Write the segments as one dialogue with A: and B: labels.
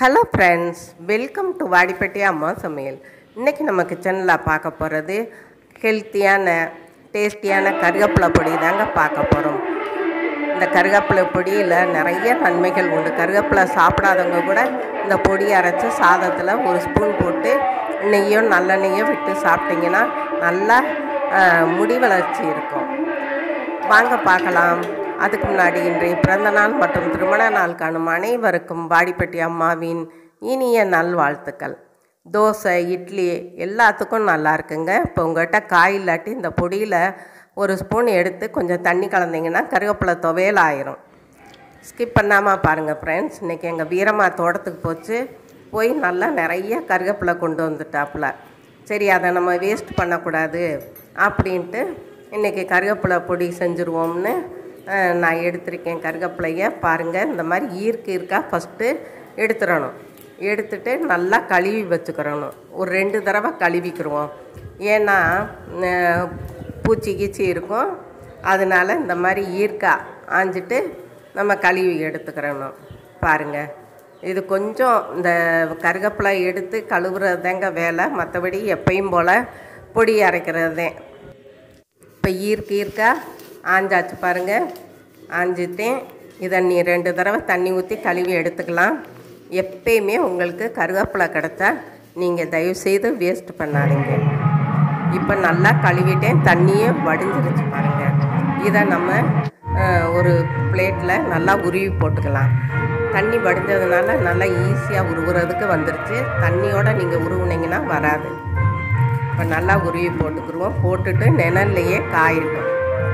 A: hello friends welcome to Vadipatti அம்மா சமையல் இன்றைக்கி நம்ம கிச்சனில் பார்க்க போகிறது ஹெல்த்தியான டேஸ்டியான கருவேப்பிலை பொடி தாங்க பார்க்க போகிறோம் இந்த கருவேப்பிலை பொடியில் நிறைய நன்மைகள் உண்டு கருவேப்பிலை சாப்பிடாதவங்க கூட இந்த பொடி அரைச்சி சாதத்தில் ஒரு ஸ்பூன் போட்டு நெய்யோ நல்லெண்ணெய்யோ விட்டு சாப்பிட்டிங்கன்னா நல்லா ஆஹ், முடி வளர்ச்சி இருக்கும் வாங்க பார்க்கலாம் அதுக்கு முன்னாடி இன்றைய பிறந்த நாள் மற்றும் திருமண நாள் காணும் அனைவருக்கும் வாடிப்பட்டி அம்மாவின் இனிய நல்வாழ்த்துக்கள் தோசை இட்லி எல்லாத்துக்கும் நல்லா இருக்குங்க இப்போ உங்கள்கிட்ட காய் இல்லாட்டி இந்த பொடியில் ஒரு ஸ்பூன் எடுத்து கொஞ்சம் தண்ணி கலந்தீங்கன்னா கருவேப்பிலை துவையல் ஆயிரும் ஸ்கிப் பண்ணாமல் பாருங்கள் ஃப்ரெண்ட்ஸ் இன்றைக்கி எங்கள் வீரம்மா தோட்டத்துக்கு போச்சு போய் நல்லா நிறைய கருவேப்பிலை கொண்டு வந்துட்டாப்புல சரி அதை நம்ம வேஸ்ட் பண்ணக்கூடாது அப்படின்ட்டு இன்றைக்கி கருவேப்பிலை பொடி செஞ்சுருவோம்னு அஹ், நான் எடுத்திருக்கேன் கருவேப்பிலையை பாருங்கள் இந்த மாதிரி ஈர்க்கு ஈர்க்கா ஃபஸ்ட்டு எடுத்துடணும் எடுத்துட்டு நல்லா கழுவி வச்சுக்கிறணும் ஒரு ரெண்டு தடவை கழுவிக்கிருவோம் ஏன்னா அஹ், பூச்சி கீச்சி இருக்கும் அதனால இந்த மாதிரி ஈர்க்கா ஆஞ்சிட்டு நம்ம கழுவி எடுத்துக்கிறணும் பாருங்கள் இது கொஞ்சம் இந்த கருகப்பிலை எடுத்து கழுவுறதுதாங்க வேலை மற்றபடி எப்பயும் போல் பொடி அரைக்கிறது இப்போ ஈர்க்கு ஈர்க்கா ஆஞ்சாச்சு பாருங்கள் ஆஞ்சிட்டேன் இதை நீ ரெண்டு தடவை தண்ணி ஊற்றி கழுவி எடுத்துக்கலாம் எப்பயுமே உங்களுக்கு கருவேப்பிலை கிடச்சா நீங்கள் தயவுசெய்து வேஸ்ட் பண்ணாதீங்க இப்போ நல்லா கழுவிட்டேன் தண்ணியே வடிஞ்சிருச்சு பாருங்கள் இதை நம்ம அஹ், ஒரு பிளேட்டில் நல்லா உருவி போட்டுக்கலாம் தண்ணி வடிஞ்சதுனால நல்லா ஈஸியாக உருவுறதுக்கு வந்துருச்சு தண்ணியோடு நீங்கள் உருவுனீங்கன்னா வராது இப்போ நல்லா உருவி போட்டுக்குருவோம் போட்டுட்டு நிழல்லையே காயட்டும்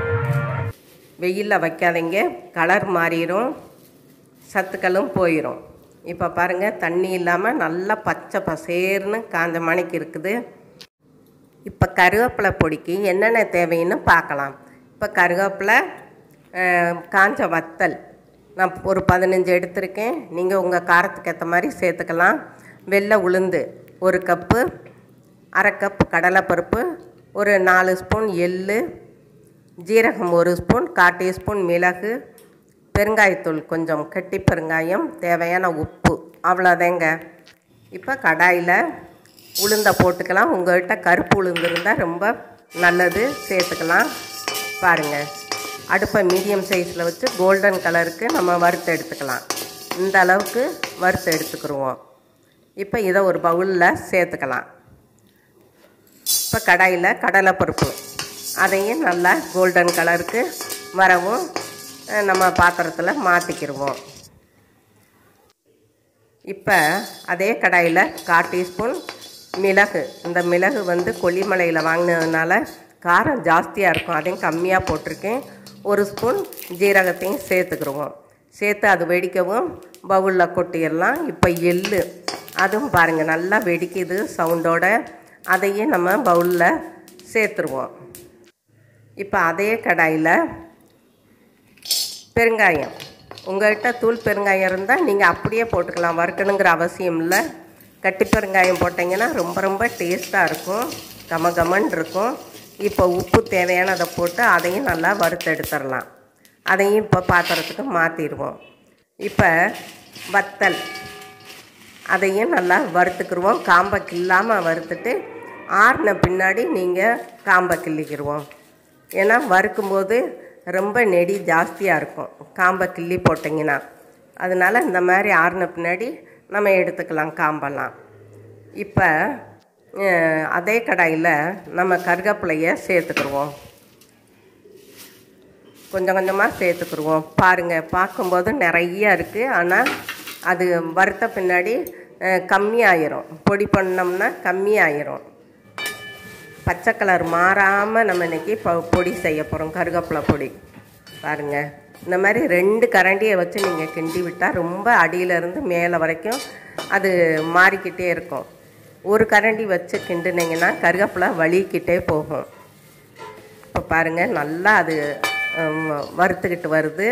A: வெயிலில் வைக்காதீங்க கலர் மாறிடும் சத்துக்களும் போயிடும் இப்போ பாருங்கள் தண்ணி இல்லாமல் நல்லா பச்சை பசேர்னு காஞ்ச மணிக்கு இருக்குது இப்போ கருவேப்பிலை பொடிக்கு என்னென்ன தேவைன்னு பார்க்கலாம் இப்போ கருவேப்பிலை அஹ், காஞ்ச வத்தல் நான் ஒரு பதினஞ்சு எடுத்திருக்கேன் நீங்கள் உங்கள் காரத்துக்கு ஏற்ற மாதிரி சேர்த்துக்கலாம் வெள்ளை உளுந்து ஒரு கப்பு அரை கப் கடலைப்பருப்பு ஒரு நாலு ஸ்பூன் எள்ளு ஜீரகம் ஒரு ஸ்பூன் கால் டீஸ்பூன் மிளகு பெருங்காயத்தூள் கொஞ்சம் கெட்டி பெருங்காயம் தேவையான உப்பு அவ்வளோதாங்க இப்போ கடாயில் உளுந்தை போட்டுக்கலாம் உங்கள்கிட்ட கருப்பு உளுந்து இருந்தால் ரொம்ப நல்லது சேர்த்துக்கலாம் பாருங்கள் அடுப்பை மீடியம் சைஸில் வச்சு கோல்டன் கலருக்கு நம்ம வறுத்து எடுத்துக்கலாம் இந்த அளவுக்கு வறுத்து எடுத்துக்கிருவோம் இப்போ இதை ஒரு பவுலில் சேர்த்துக்கலாம் இப்போ கடாயில் கடலைப்பருப்பு அதையும் நல்லா கோல்டன் கலருக்கு வரவும் அஹ், நம்ம பாத்திரத்தில் மாற்றிக்கிடுவோம் இப்போ அதே கடாயில் கால் டீஸ்பூன் மிளகு இந்த மிளகு வந்து கொல்லிமலையில் வாங்கினதுனால காரம் ஜாஸ்தியாக இருக்கும் அதையும் கம்மியாக போட்டிருக்கேன் ஒரு ஸ்பூன் ஜீரகத்தையும் சேர்த்துக்கிடுவோம் சேர்த்து அது வெடிக்கவும் பவுலில் கொட்டிடலாம் இப்போ எள்ளு அதுவும் பாருங்கள் நல்லா வெடிக்குது சவுண்டோட அதையும் நம்ம பவுலில் சேர்த்துருவோம் இப்போ அதே கடாயில் பெருங்காயம் உங்கள்கிட்ட தூள் பெருங்காயம் இருந்தால் நீங்கள் அப்படியே போட்டுக்கலாம் வறுக்கணுங்கிற அவசியம் இல்லை கட்டி பெருங்காயம் போட்டிங்கன்னா ரொம்ப ரொம்ப டேஸ்ட்டாக இருக்கும் கம கமன்னு இருக்கும் இப்போ உப்பு தேவையானதை போட்டு அதையும் நல்லா வறுத்து எடுத்துடலாம் அதையும் இப்போ பாத்திரத்துக்கு மாற்றிடுவோம் இப்போ வத்தல் அதையும் நல்லா வறுத்துக்கிருவோம் காம்பை கில்லாமல் வறுத்துட்டு ஆறின பின்னாடி நீங்கள் காம்பை கிள்ளிக்கிருவோம் ஏன்னா வறுக்கும்போது ரொம்ப நெடி ஜாஸ்தியாக இருக்கும் காம்பை கிள்ளி போட்டிங்கன்னா அதனால் இந்த மாதிரி ஆறின பின்னாடி நம்ம எடுத்துக்கலாம் காம்பெல்லாம் இப்போ அஹ், அதே கடாயில் நம்ம கருவேப்பிலையை சேர்த்துக்கிருவோம் கொஞ்சம் கொஞ்சமாக சேர்த்துக்கிருவோம் பாருங்கள் பார்க்கும்போது நிறைய இருக்குது ஆனால் அது வறுத்த பின்னாடி அஹ், கம்மியாயிரும் பொடி பண்ணோம்னா கம்மியாயிரும் பச்சை கலர் மாறாமல் நம்ம இன்றைக்கி பொ பொடி செய்ய போகிறோம் கருவேப்பிலை பொடி பாருங்கள் இந்த மாதிரி ரெண்டு கரண்டியை வச்சு நீங்கள் கிண்டி விட்டால் ரொம்ப அடியிலேருந்து மேலே வரைக்கும் அது மாறிக்கிட்டே இருக்கும் ஒரு கரண்டி வச்சு கிண்டுனீங்கன்னா கருவேப்பிலை வலிக்கிட்டே போகும் இப்போ பாருங்கள் நல்லா அது ஹம், வறுத்துக்கிட்டு வருது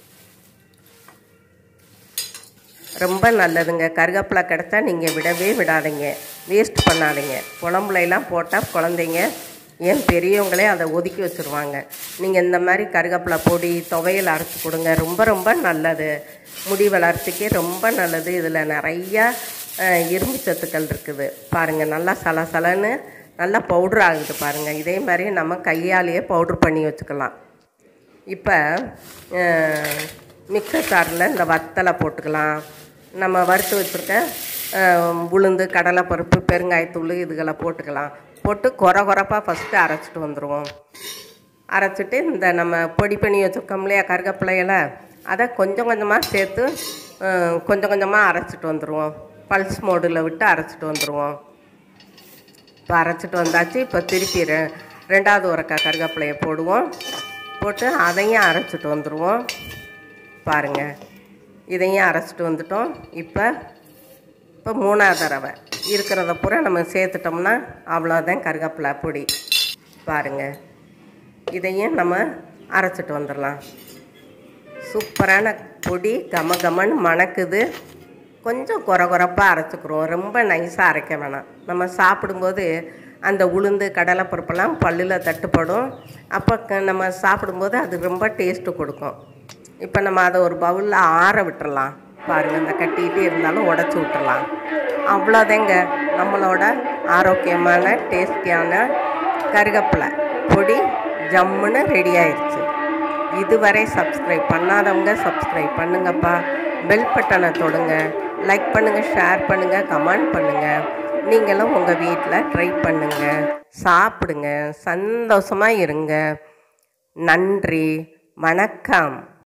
A: ரொம்ப நல்லதுங்க கருவேப்பிலை கிடச்சா நீங்கள் விடவே விடாதீங்க வேஸ்ட் பண்ணாதீங்க குழம்புல எல்லாம் போட்டால் குழந்தைங்க ஏன் பெரியவங்களே அதை ஒதுக்கி வச்சுருவாங்க நீங்கள் இந்த மாதிரி கருகப்பிலை பொடி துவையல் அரைச்சி கொடுங்க ரொம்ப ரொம்ப நல்லது முடி வளர்ச்சிக்கு ரொம்ப நல்லது இதில் நிறையா அஹ், இரும்பு சத்துக்கள் இருக்குது பாருங்கள் நல்லா சலசலன்னு நல்லா பவுட்ரு ஆகுது பாருங்கள் இதே மாதிரி நம்ம கையாலேயே பவுட்ரு பண்ணி வச்சுக்கலாம் இப்போ மிக்சர் ஜாரில் இந்த வத்தலை போட்டுக்கலாம் நம்ம வறுத்து வச்சுருக்க அஹ், உளுந்து கடலைப்பருப்பு பெருங்காயத்தூள் இதுகளை போட்டுக்கலாம் போட்டு கொர கொரப்பாக ஃபஸ்ட்டு அரைச்சிட்டு வந்துடுவோம் அரைச்சிட்டு இந்த நம்ம பொடி பண்ணி வச்சுருக்கோம் இல்லையா கருகப்பிள்ளையில அதை கொஞ்சம் கொஞ்சமாக சேர்த்து அஹ், கொஞ்சம் கொஞ்சமாக அரைச்சிட்டு வந்துடுவோம் பல்ஸ் மோடில் விட்டு அரைச்சிட்டு வந்துடுவோம் இப்போ அரைச்சிட்டு வந்தாச்சு இப்போ திருப்பி ரெ ரெண்டாவது உரக்கா கருவேப்பிலையை போடுவோம் போட்டு அதையும் அரைச்சிட்டு வந்துடுவோம் பாருங்கள் இதையும் அரைச்சிட்டு வந்துட்டோம் இப்போ இப்போ மூணாவது தடவை இருக்கிறத பூரா நம்ம சேர்த்துட்டோம்னா அவ்வளோதான் கருவேப்பிலை பொடி பாருங்கள் இதையும் நம்ம அரைச்சிட்டு வந்துடலாம் சூப்பரான பொடி கம கமன்னு மணக்குது கொஞ்சம் குறை குறைப்பாக அரைச்சிக்கிறோம் ரொம்ப நைஸாக அரைக்க வேணாம் நம்ம சாப்பிடும்போது அந்த உளுந்து கடலைப்பருப்பெல்லாம் பல்லில் தட்டுப்படும் அப்போ க- நம்ம சாப்பிடும்போது அது ரொம்ப டேஸ்ட்டு கொடுக்கும் இப்போ நம்ம அதை ஒரு பவுலில் ஆற விட்டுறலாம் பாருங்கள் இந்த கட்டிகிட்டே இருந்தாலும் உடச்சி விட்டுறலாம் அவ்வளோதாங்க நம்மளோட ஆரோக்கியமான டேஸ்டியான கருகப்பிலை பொடி ஜம்முன்னு ரெடி ஆயிடுச்சு இதுவரை சப்ஸ்கிரைப் பண்ணாதவங்க சப்ஸ்கிரைப் பண்ணுங்கப்பா பெல் பட்டனை தொடுங்க லைக் பண்ணுங்கள் ஷேர் பண்ணுங்கள் கமெண்ட் பண்ணுங்கள் நீங்களும் உங்கள் வீட்டில் ட்ரை பண்ணுங்கள் சாப்பிடுங்க சந்தோஷமாக இருங்க நன்றி வணக்கம்